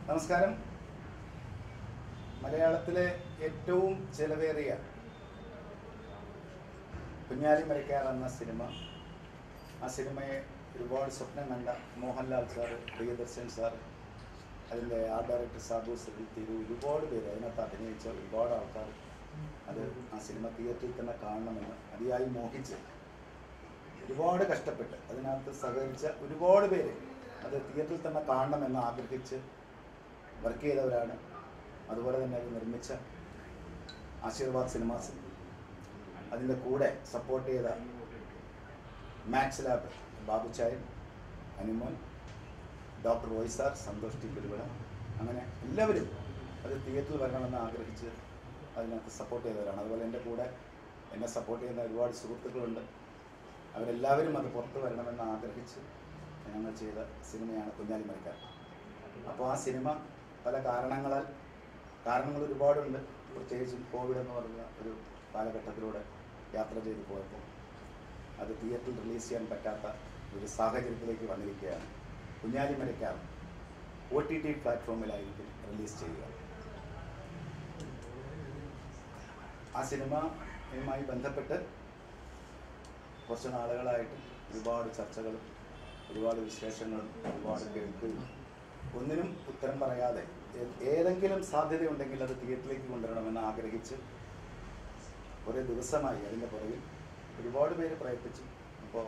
നമസ്കാരം മലയാളത്തിലെ ഏറ്റവും ചെലവേറിയ കുഞ്ഞാലി മരക്കാർ എന്ന സിനിമ ആ സിനിമയെ ഒരുപാട് സ്വപ്നം കണ്ട മോഹൻലാൽ സാറ് പ്രിയദർശൻ സാർ അതിൻ്റെ ആർട്ട് ഡയറക്ടർ സാബു സിൽ തിരു ഒരുപാട് പേര് അതിനകത്ത് അഭിനയിച്ച ഒരുപാട് ആൾക്കാർ അത് ആ സിനിമ തിയേറ്ററിൽ തന്നെ കാണണമെന്ന് അതിയായി മോഹിച്ച് ഒരുപാട് കഷ്ടപ്പെട്ട് അതിനകത്ത് സഹകരിച്ച ഒരുപാട് പേര് അത് തിയേറ്ററിൽ തന്നെ കാണണമെന്ന് ആഗ്രഹിച്ച് വർക്ക് ചെയ്തവരാണ് അതുപോലെ തന്നെ അത് നിർമ്മിച്ച ആശീർവാദ് സിനിമാസ് അതിൻ്റെ കൂടെ സപ്പോർട്ട് ചെയ്ത മാക്സ് ലാബ് ബാബുച്ചായൻ അനുമോൻ ഡോക്ടർ വൈസാർ സന്തോഷ് ടി പെരുവിള അങ്ങനെ എല്ലാവരും അത് തിയേറ്ററിൽ വരണമെന്ന് ആഗ്രഹിച്ച് അതിനകത്ത് സപ്പോർട്ട് ചെയ്തവരാണ് അതുപോലെ എൻ്റെ കൂടെ എന്നെ സപ്പോർട്ട് ചെയ്യുന്ന ഒരുപാട് സുഹൃത്തുക്കളുണ്ട് അവരെല്ലാവരും അത് പുറത്ത് വരണമെന്ന് ആഗ്രഹിച്ച് ഞങ്ങൾ ചെയ്ത സിനിമയാണ് കുഞ്ഞാലി മരിക്കാർ അപ്പോൾ ആ സിനിമ പല കാരണങ്ങളാൽ കാരണങ്ങൾ ഒരുപാടുണ്ട് പ്രത്യേകിച്ചും കോവിഡ് എന്ന് പറയുന്ന ഒരു കാലഘട്ടത്തിലൂടെ യാത്ര ചെയ്തു പോയപ്പോൾ അത് തിയേറ്ററിൽ റിലീസ് ചെയ്യാൻ പറ്റാത്ത ഒരു സാഹചര്യത്തിലേക്ക് വന്നിരിക്കുകയാണ് Kunjali Marakkar O T T പ്ലാറ്റ്ഫോമിലായിരിക്കും റിലീസ് ചെയ്യുക ആ സിനിമയുമായി ബന്ധപ്പെട്ട് കുറച്ച് നാളുകളായിട്ട് ഒരുപാട് ചർച്ചകളും ഒരുപാട് വിശേഷങ്ങളും ഒരുപാട് കേൾക്കുകയും ഒന്നിനും ഉത്തരം പറയാതെ ഏ- ഏതെങ്കിലും സാധ്യതയുണ്ടെങ്കിൽ അത് തിയേറ്ററിലേക്ക് കൊണ്ടുവരണമെന്ന് ആഗ്രഹിച്ച് കുറേ ദിവസമായി അതിൻ്റെ പുറകിൽ ഒരുപാട് പേര് പ്രയത്നിച്ചു അപ്പോൾ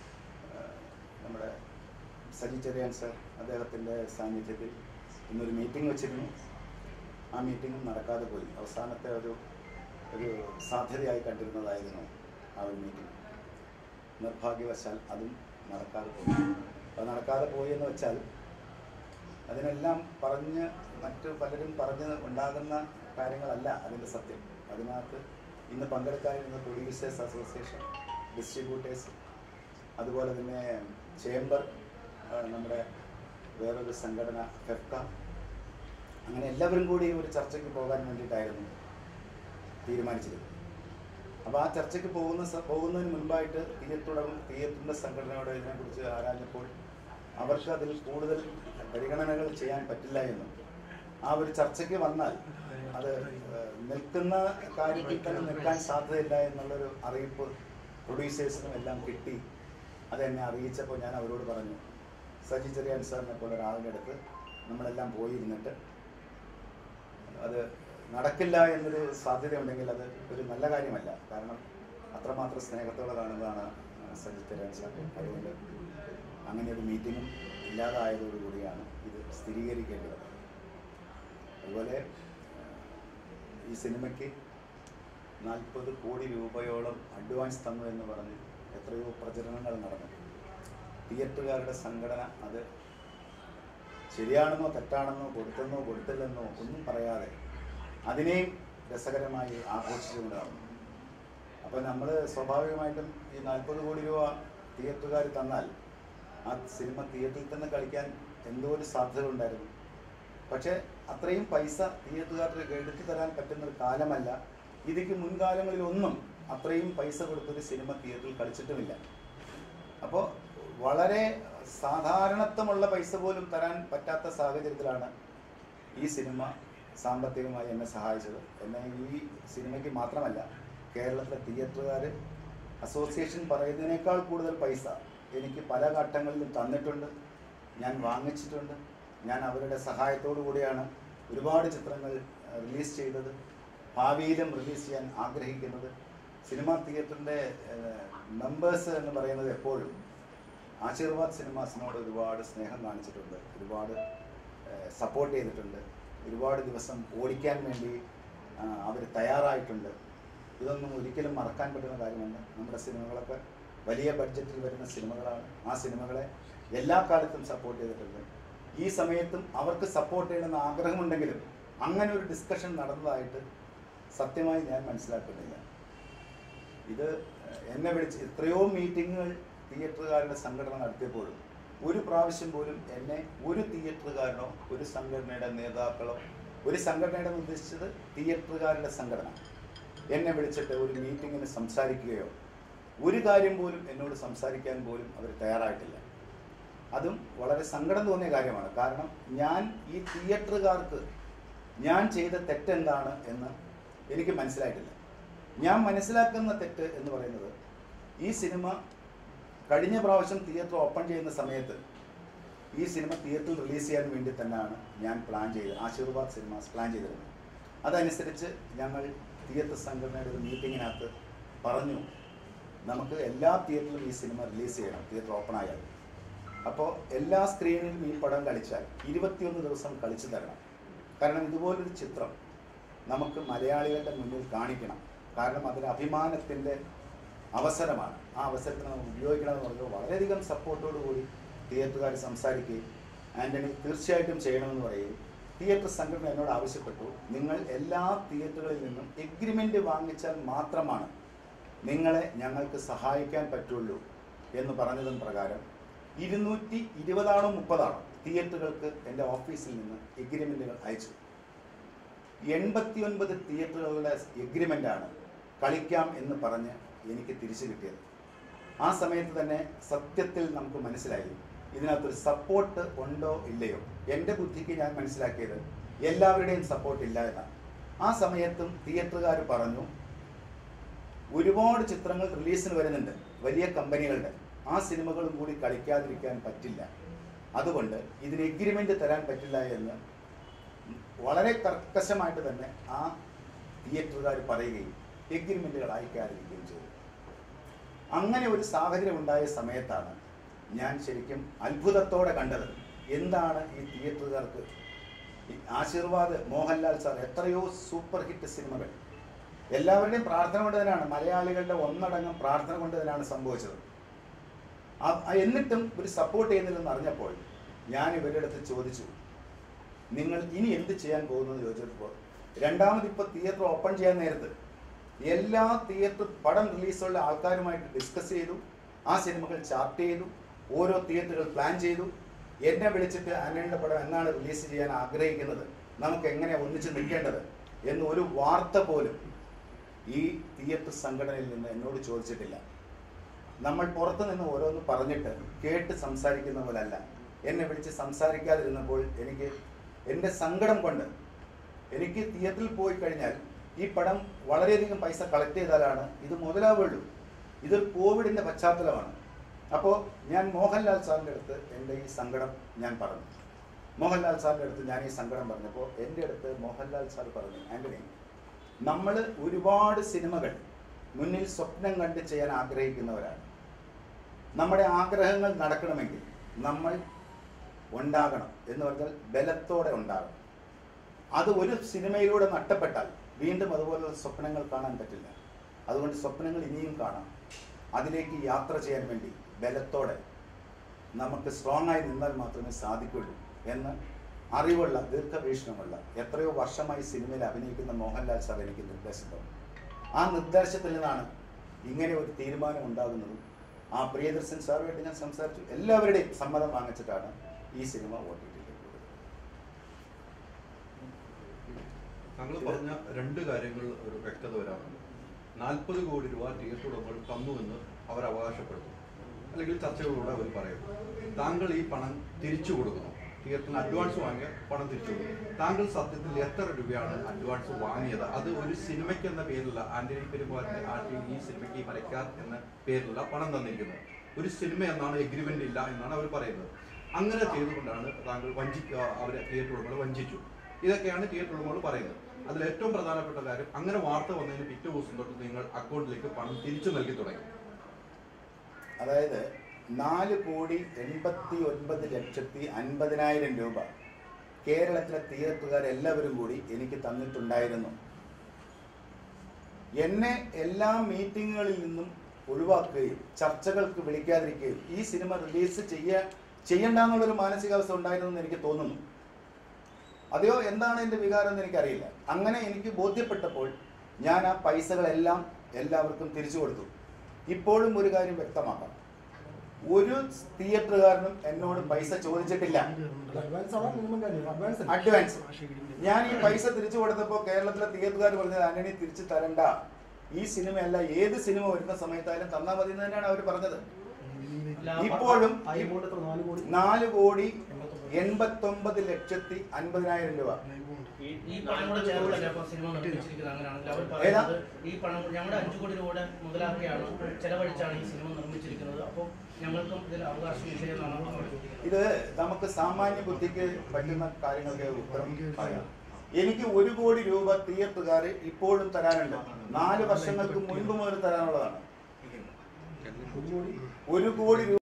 നമ്മുടെ സജി ചെറിയാൻ സർ അദ്ദേഹത്തിൻ്റെ സാന്നിധ്യത്തിൽ ഇന്നൊരു മീറ്റിംഗ് വെച്ചിരുന്നു ആ മീറ്റിംഗും നടക്കാതെ പോയി അവസാനത്തെ ഒരു ഒരു സാധ്യതയായി കണ്ടിരുന്നതായിരുന്നു ആ ഒരു മീറ്റിംഗ് നിർഭാഗ്യവശാൽ അതും നടക്കാതെ പോയി അത് നടക്കാതെ പോയി എന്ന് വെച്ചാൽ അതിനെല്ലാം പറഞ്ഞ് മറ്റു പലരും പറഞ്ഞ് ഉണ്ടാകുന്ന കാര്യങ്ങളല്ല അതിൻ്റെ സത്യം അതിനകത്ത് ഇന്ന് പങ്കെടുക്കാനിരുന്ന പ്രൊഡ്യൂസേഴ്സ് അസോസിയേഷൻ ഡിസ്ട്രിബ്യൂട്ടേഴ്സ് അതുപോലെ തന്നെ ചേംബർ ആ, നമ്മുടെ വേറൊരു സംഘടന ഫെഫ്ക അങ്ങനെ എല്ലാവരും കൂടി ഒരു ചർച്ചയ്ക്ക് പോകാൻ വേണ്ടിയിട്ടായിരുന്നു തീരുമാനിച്ചത് അപ്പോൾ ആ ചർച്ചയ്ക്ക് പോകുന്ന സ- പോകുന്നതിന് മുൻപായിട്ട് തിയേറ്ററുടെ തിയേറ്ററിൻ്റെ സംഘടനയോട് ഇതിനെക്കുറിച്ച് ആരാഞ്ഞപ്പോൾ അവർക്ക് അതിൽ കൂടുതൽ പരിഗണനകൾ ചെയ്യാൻ പറ്റില്ല എന്നും ആ ഒരു ചർച്ചയ്ക്ക് വന്നാൽ അത് ഏഹ്, നിൽക്കുന്ന കാര്യത്തിൽ തന്നെ നിൽക്കാൻ സാധ്യതയില്ല എന്നുള്ളൊരു അറിയിപ്പ് പ്രൊഡ്യൂസേഴ്സിനും എല്ലാം കിട്ടി അതെന്നെ അറിയിച്ചപ്പോൾ ഞാൻ അവരോട് പറഞ്ഞു സജി ചെറിയാൻ സാറിനെ പോലെ ഒരാളിൻ്റെ അടുത്ത് നമ്മളെല്ലാം പോയിരുന്നിട്ട് അത് നടക്കില്ല എന്നൊരു സാധ്യതയുണ്ടെങ്കിൽ അത് ഒരു നല്ല കാര്യമല്ല കാരണം അത്രമാത്രം സ്നേഹത്തോടെ കാണുന്നതാണ് സജി ചെറിയാൻ സാർ അതുകൊണ്ട് അങ്ങനെ ഒരു മീറ്റിങ്ങും ഇല്ലാതായതോടുകൂടിയാണ് ഇത് സ്ഥിരീകരിക്കേണ്ടത് അതുപോലെ ഈ സിനിമയ്ക്ക് നാൽപ്പത് കോടി രൂപയോളം അഡ്വാൻസ് തന്നു എന്ന് പറഞ്ഞ് എത്രയോ പ്രചരണങ്ങൾ നടന്നു തിയേറ്ററുകാരുടെ സംഘടന അത് ശരിയാണെന്നോ തെറ്റാണെന്നോ കൊടുത്തെന്നോ കൊടുത്തില്ലെന്നോ ഒന്നും പറയാതെ അതിനെയും രസകരമായി ആഘോഷിച്ചുകൊണ്ടാണ് അപ്പോൾ നമ്മൾ സ്വാഭാവികമായിട്ടും ഈ നാൽപ്പത് കോടി രൂപ തിയേറ്ററുകാർ തന്നാൽ ആ സിനിമ തിയേറ്ററിൽ തന്നെ കളിക്കാൻ എന്തോ ഒരു സാധ്യത ഉണ്ടായിരുന്നു പക്ഷേ അത്രയും പൈസ തിയേറ്ററുകാർക്ക് എടുത്തു തരാൻ പറ്റുന്ന ഒരു കാലമല്ല ഇതിക്ക് മുൻകാലങ്ങളിലൊന്നും അത്രയും പൈസ കൊടുത്തൊരു സിനിമ തിയേറ്ററിൽ കളിച്ചിട്ടുമില്ല അപ്പോൾ വളരെ സാധാരണത്വമുള്ള പൈസ പോലും തരാൻ പറ്റാത്ത സാഹചര്യത്തിലാണ് ഈ സിനിമ സാമ്പത്തികമായി എന്നെ സഹായിച്ചത് എന്നെ ഈ സിനിമയ്ക്ക് മാത്രമല്ല കേരളത്തിലെ തിയേറ്ററുകാർ അസോസിയേഷൻ പറയുന്നതിനേക്കാൾ കൂടുതൽ പൈസ എനിക്ക് പല ഘട്ടങ്ങളിലും തന്നിട്ടുണ്ട് ഞാൻ വാങ്ങിച്ചിട്ടുണ്ട് ഞാൻ അവരുടെ സഹായത്തോടു കൂടിയാണ് ഒരുപാട് ചിത്രങ്ങൾ റിലീസ് ചെയ്തത് ഭാവിയിലും റിലീസ് ചെയ്യാൻ ആഗ്രഹിക്കുന്നത് സിനിമാ തിയേറ്ററിൻ്റെ മെമ്പേഴ്സ് എന്ന് പറയുന്നത് എപ്പോഴും ആശീർവാദ് സിനിമാസിനോട് ഒരുപാട് സ്നേഹം കാണിച്ചിട്ടുണ്ട് ഒരുപാട് സപ്പോർട്ട് ചെയ്തിട്ടുണ്ട് ഒരുപാട് ദിവസം ഓടിക്കാൻ വേണ്ടി അവർ തയ്യാറായിട്ടുണ്ട് ഇതൊന്നും ഒരിക്കലും മറക്കാൻ പറ്റുന്ന കാര്യമല്ല നമ്മുടെ സിനിമകളൊക്കെ വലിയ ബഡ്ജറ്റിൽ വരുന്ന സിനിമകളാണ് ആ സിനിമകളെ എല്ലാ കാലത്തും സപ്പോർട്ട് ചെയ്തിട്ടുണ്ട് ഈ സമയത്തും അവർക്ക് സപ്പോർട്ട് ചെയ്യണമെന്ന് ആഗ്രഹമുണ്ടെങ്കിലും അങ്ങനെ ഒരു ഡിസ്കഷൻ നടന്നതായിട്ട് സത്യമായി ഞാൻ മനസ്സിലാക്കുന്നില്ല ഇത് എന്നെ വിളിച്ച് എത്രയോ മീറ്റിങ്ങുകൾ തിയേറ്ററുകാരുടെ സംഘടന നടത്തിയപ്പോഴും ഒരു പ്രാവശ്യം പോലും എന്നെ ഒരു തിയേറ്ററുകാരനോ ഒരു സംഘടനയുടെ നേതാക്കളോ ഒരു സംഘടനയുടെ എന്ന് ഉദ്ദേശിച്ചത് തിയേറ്ററുകാരുടെ സംഘടന എന്നെ വിളിച്ചിട്ട് ഒരു മീറ്റിങ്ങിന് സംസാരിക്കുകയോ ഒരു കാര്യം പോലും എന്നോട് സംസാരിക്കാൻ പോലും അവർ തയ്യാറായിട്ടില്ല അതും വളരെ സങ്കടം തോന്നിയ കാര്യമാണ് കാരണം ഞാൻ ഈ തിയേറ്ററുകാർക്ക് ഞാൻ ചെയ്ത തെറ്റെന്താണ് എന്ന് എനിക്ക് മനസ്സിലായിട്ടില്ല ഞാൻ മനസ്സിലാക്കുന്ന തെറ്റ് എന്ന് പറയുന്നത് ഈ സിനിമ കഴിഞ്ഞ പ്രാവശ്യം തിയേറ്റർ ഓപ്പൺ ചെയ്യുന്ന സമയത്ത് ഈ സിനിമ തിയേറ്ററിൽ റിലീസ് ചെയ്യാൻ വേണ്ടി തന്നെയാണ് ഞാൻ പ്ലാൻ ചെയ്തത് ആശീർവാദ് സിനിമാസ് പ്ലാൻ ചെയ്തിരുന്നത് അതനുസരിച്ച് ഞങ്ങൾ തിയേറ്റർ സംഘടനയുടെ ഒരു മീറ്റിങ്ങിനകത്ത് പറഞ്ഞു നമുക്ക് എല്ലാ തിയേറ്ററിലും ഈ സിനിമ റിലീസ് ചെയ്യണം തിയേറ്റർ ഓപ്പൺ ആയാൽ അപ്പോൾ എല്ലാ സ്ക്രീനിലും ഈ പടം കളിച്ചാൽ ഇരുപത്തിയൊന്ന് ദിവസം കളിച്ചു തരണം കാരണം ഇതുപോലൊരു ചിത്രം നമുക്ക് മലയാളികളുടെ മുന്നിൽ കാണിക്കണം കാരണം അതിന് അഭിമാനത്തിൻ്റെ അവസരമാണ് ആ അവസരത്തിന് നമുക്ക് ഉപയോഗിക്കണമെന്ന് പറഞ്ഞപ്പോൾ വളരെയധികം സപ്പോർട്ടോടു കൂടി തിയേറ്ററുകാർ സംസാരിക്കുകയും ആൻ്റണി തീർച്ചയായിട്ടും ചെയ്യണമെന്ന് പറയുകയും തിയേറ്റർ സംഘടന എന്നോട് ആവശ്യപ്പെട്ടു നിങ്ങൾ എല്ലാ തിയേറ്ററുകളിൽ നിന്നും എഗ്രിമെൻ്റ് വാങ്ങിച്ചാൽ മാത്രമാണ് നിങ്ങളെ ഞങ്ങൾക്ക് സഹായിക്കാൻ പറ്റുള്ളൂ എന്ന് പറഞ്ഞതും പ്രകാരം ഇരുന്നൂറ്റി ഇരുപതാണോ മുപ്പതാണോ തിയേറ്ററുകൾക്ക് എൻ്റെ ഓഫീസിൽ നിന്ന് എഗ്രിമെൻറ്റുകൾ അയച്ചു എൺപത്തി ഒൻപത് തിയേറ്ററുകളുടെ എഗ്രിമെൻ്റാണ് കളിക്കാം എന്ന് പറഞ്ഞ് എനിക്ക് തിരിച്ചു കിട്ടിയത് ആ സമയത്ത് തന്നെ സത്യത്തിൽ നമുക്ക് മനസ്സിലായി ഇതിനകത്തൊരു സപ്പോർട്ട് ഉണ്ടോ ഇല്ലയോ എൻ്റെ ബുദ്ധിക്ക് ഞാൻ മനസ്സിലാക്കിയത് എല്ലാവരുടെയും സപ്പോർട്ട് ഇല്ല എന്നാണ് ആ സമയത്തും തിയേറ്ററുകാർ പറഞ്ഞു ഒരുപാട് ചിത്രങ്ങൾ റിലീസിന് വരുന്നുണ്ട് വലിയ കമ്പനികളുടെ ആ സിനിമകളും കൂടി കളിക്കാതിരിക്കാൻ പറ്റില്ല അതുകൊണ്ട് ഇതിന് എഗ്രിമെൻ്റ് തരാൻ പറ്റില്ല എന്ന് വളരെ കർക്കശമായിട്ട് തന്നെ ആ തിയേറ്ററുകാർ പറയുകയും എഗ്രിമെൻറ്റുകൾ അയക്കാതിരിക്കുകയും ചെയ്തു അങ്ങനെ ഒരു സാഹചര്യം ഉണ്ടായ സമയത്താണ് ഞാൻ ശരിക്കും അത്ഭുതത്തോടെ കണ്ടത് എന്താണ് ഈ തിയേറ്ററുകാർക്ക് ഈ ആശീർവാദ് മോഹൻലാൽ സാർ എത്രയോ സൂപ്പർ ഹിറ്റ് സിനിമകൾ എല്ലാവരുടെയും പ്രാർത്ഥന കൊണ്ട് തന്നെയാണ് മലയാളികളുടെ ഒന്നടങ്കം പ്രാർത്ഥന കൊണ്ട് തന്നെയാണ് സംഭവിച്ചത് ആ- ആ എന്നിട്ടും ഒരു സപ്പോർട്ട് ചെയ്യുന്നില്ലെന്ന് അറിഞ്ഞപ്പോൾ ഞാൻ ഇവരുടെ അടുത്ത് ചോദിച്ചു നിങ്ങൾ ഇനി എന്ത് ചെയ്യാൻ പോകുന്നു എന്ന് ചോദിച്ചപ്പോൾ രണ്ടാമത് ഇപ്പോൾ തിയേറ്റർ ഓപ്പൺ ചെയ്യാൻ നേരത്ത് എല്ലാ തിയേറ്റർ പടം റിലീസുള്ള ആൾക്കാരുമായിട്ട് ഡിസ്കസ് ചെയ്തു ആ സിനിമകൾ ചാർട്ട് ചെയ്തു ഓരോ തിയേറ്ററുകൾ പ്ലാൻ ചെയ്തു എന്നെ വിളിച്ചിട്ട് ആന്റണിയുടെ പടം എന്നാണ് റിലീസ് ചെയ്യാൻ ആഗ്രഹിക്കുന്നത് നമുക്ക് എങ്ങനെ ഒന്നിച്ച് നിൽക്കേണ്ടത് എന്ന് ഒരു വാർത്ത പോലും ഈ തിയേറ്റർ സംഘടനയിൽ നിന്ന് എന്നോട് ചോദിച്ചിട്ടില്ല നമ്മൾ പുറത്തു നിന്ന് ഓരോന്ന് പറഞ്ഞിട്ട് കേട്ട് സംസാരിക്കുന്ന പോലല്ല എന്നെ വിളിച്ച് സംസാരിക്കാതിരുന്നപ്പോൾ എനിക്ക് എൻ്റെ സങ്കടം കൊണ്ട് എനിക്ക് തിയേറ്ററിൽ പോയി കഴിഞ്ഞാൽ ഈ പടം വളരെയധികം പൈസ കളക്ട് ചെയ്താലാണ് ഇത് മുതലാവുള്ളൂ ഇതൊരു കോവിഡിൻ്റെ പശ്ചാത്തലമാണ് അപ്പോൾ ഞാൻ മോഹൻലാൽ സാറിൻ്റെ അടുത്ത് എൻ്റെ ഈ സങ്കടം ഞാൻ പറഞ്ഞു മോഹൻലാൽ സാറിൻ്റെ അടുത്ത് ഞാൻ ഈ സങ്കടം പറഞ്ഞപ്പോൾ എൻ്റെ അടുത്ത് മോഹൻലാൽ സാർ പറഞ്ഞു ആൻ്റണി നമ്മൾ ഒരുപാട് സിനിമകൾ മുന്നിൽ സ്വപ്നം കണ്ട് ചെയ്യാൻ ആഗ്രഹിക്കുന്നവരാണ് നമ്മുടെ ആഗ്രഹങ്ങൾ നടക്കണമെങ്കിൽ നമ്മൾ ഉണ്ടാകണം എന്ന് പറഞ്ഞാൽ ബലത്തോടെ ഉണ്ടാകണം അത് ഒരു സിനിമയിലൂടെ നഷ്ടപ്പെട്ടാൽ വീണ്ടും അതുപോലുള്ള സ്വപ്നങ്ങൾ കാണാൻ പറ്റില്ല അതുകൊണ്ട് സ്വപ്നങ്ങൾ ഇനിയും കാണാം അതിലേക്ക് യാത്ര ചെയ്യാൻ വേണ്ടി ബലത്തോടെ നമുക്ക് സ്ട്രോങ് ആയി നിന്നാൽ മാത്രമേ സാധിക്കുള്ളൂ എന്ന് അറിവുള്ള ദീർഘവീക്ഷണമുള്ള എത്രയോ വർഷമായി സിനിമയിൽ അഭിനയിക്കുന്ന മോഹൻലാൽ സാർ എനിക്ക് നിർദ്ദേശം തന്നു ആ നിർദ്ദേശത്തിൽ നിന്നാണ് ഇങ്ങനെ ഒരു തീരുമാനം ഉണ്ടാകുന്നതും ആ പ്രിയദർശൻ സാറുമായിട്ട് ഞാൻ സംസാരിച്ചു എല്ലാവരുടെയും സമ്മതം വാങ്ങിച്ചിട്ടാണ് ഈ സിനിമ ഒ ടി ടിയിലേക്ക് കൊടുത്തത് താങ്കൾ പറഞ്ഞ രണ്ട് കാര്യങ്ങൾ ഒരു വ്യക്തത വരാറുണ്ട് നാൽപ്പത് കോടി രൂപ തിയേറ്റർ ഉടമകൾ തന്നുവെന്ന് അവർ അവകാശപ്പെടുന്നു അല്ലെങ്കിൽ ചർച്ചകളിലൂടെ അവർ പറയുന്നു താങ്കൾ ഈ പണം തിരിച്ചു കൊടുക്കുന്നു തിയേറ്ററിന് അഡ്വാൻസ് വാങ്ങിയ പണം തിരിച്ചു കൊടുക്കുന്നു താങ്കൾ സത്യത്തിൽ എത്ര രൂപയാണ് അഡ്വാൻസ് വാങ്ങിയത് അത് ഒരു സിനിമയ്ക്ക് എന്ന പേരിലല്ല ആന്റണി പെരുമാറിന്റെ ആന്റണി ഈ സിനിമയ്ക്ക് ഈ മരക്കാർ എന്ന പേരിലല്ല പണം തന്നിരിക്കുന്നത് ഒരു സിനിമ എന്നാണ് എഗ്രിമെന്റ് ഇല്ല എന്നാണ് അവർ പറയുന്നത് അങ്ങനെ ചെയ്തുകൊണ്ടാണ് താങ്കൾ വഞ്ചി അവരെ തിയേറ്റർ ഉടമകൾ വഞ്ചിച്ചു ഇതൊക്കെയാണ് തിയേറ്റർ ഉടമകൾ പറയുന്നത് അതിൽ ഏറ്റവും പ്രധാനപ്പെട്ട കാര്യം അങ്ങനെ വാർത്ത വന്നതിന് പിറ്റേ ദിവസം തൊട്ട് നിങ്ങൾ അക്കൗണ്ടിലേക്ക് പണം തിരിച്ചു നൽകി തുടങ്ങി അതായത് നാല് കോടി എൺപത്തി ഒൻപത് ലക്ഷത്തി അൻപതിനായിരം രൂപ കേരളത്തിലെ തിയേറ്ററുകാർ എല്ലാവരും കൂടി എനിക്ക് തന്നിട്ടുണ്ടായിരുന്നു എന്നെ എല്ലാ മീറ്റിങ്ങുകളിൽ നിന്നും ഒഴിവാക്കുകയും ചർച്ചകൾക്ക് വിളിക്കാതിരിക്കുകയും ഈ സിനിമ റിലീസ് ചെയ്യാൻ ചെയ്യണ്ടെന്നുള്ളൊരു മാനസികാവസ്ഥ ഉണ്ടായിരുന്നു എന്ന് എനിക്ക് തോന്നുന്നു അതെയോ എന്താണ് എൻ്റെ വികാരം എന്ന് എനിക്കറിയില്ല അങ്ങനെ എനിക്ക് ബോധ്യപ്പെട്ടപ്പോൾ ഞാൻ ആ പൈസകളെല്ലാം എല്ലാവർക്കും തിരിച്ചു കൊടുത്തു ഇപ്പോഴും ഒരു കാര്യം വ്യക്തമാക്കാം ഒരു തിയേറ്ററുകാരനും എന്നോട് പൈസ ചോദിച്ചിട്ടില്ല അഡ്വാൻസ് ആണ് മിനിമം കാര്യം അഡ്വാൻസ് അല്ല. അഡ്വാൻസ് ഞാൻ ഈ പൈസ തിരിച്ചു കൊടുത്തപ്പോൾ കേരളത്തിലെ തിയേറ്ററുകാർ പറഞ്ഞത് ആന്റണി തിരിച്ചു തരണ്ട ഈ സിനിമയല്ല ഏത് സിനിമ വരുന്ന സമയത്തായാലും തന്നാൽ മതി എന്ന് തന്നെയാണ് അവർ പറഞ്ഞത് ഇപ്പോഴും ആ എമൗണ്ട് എത്ര നാല് കോടി നാല് കോടി എൺപത്തൊമ്പത്. എൺപത്തൊമ്പത് ലക്ഷത്തി അൻപതിനായിരം രൂപ ഈ ഈ പണം കൂടെ ചേർന്നല്ലേ അപ്പോൾ സിനിമ നിർമ്മിച്ചിരിക്കുന്നത് അങ്ങനെയാണെങ്കിൽ അവർ ഏതാ? പറയുന്നത് ഈ പണം കൂടി- ഞങ്ങളുടെ അഞ്ചു കോടി രൂപ മുതലാക്കിയാണ് ചെലവഴിച്ചാണ് ഈ സിനിമ നിർമ്മിച്ചിരിക്കുന്നത് അപ്പോൾ ഞങ്ങൾക്കും ഇതിൽ അവകാശം വിഷയമെന്നാണ് അവർ ചോദിക്കുന്നത് ഇത് നമുക്ക് സാമാന്യ ബുദ്ധിക്ക് പറ്റുന്ന കാര്യങ്ങൾക്ക് ഉത്തരം പറയാം എനിക്ക് ഒരു കോടി രൂപ തിയേറ്ററുകാർ ഇപ്പോഴും തരാനുണ്ട് നാല് വർഷങ്ങൾക്ക് മുൻപ് മുതൽ തരാനുള്ളതാണ് ഒരു കോടി ഒരു കോടി രൂപ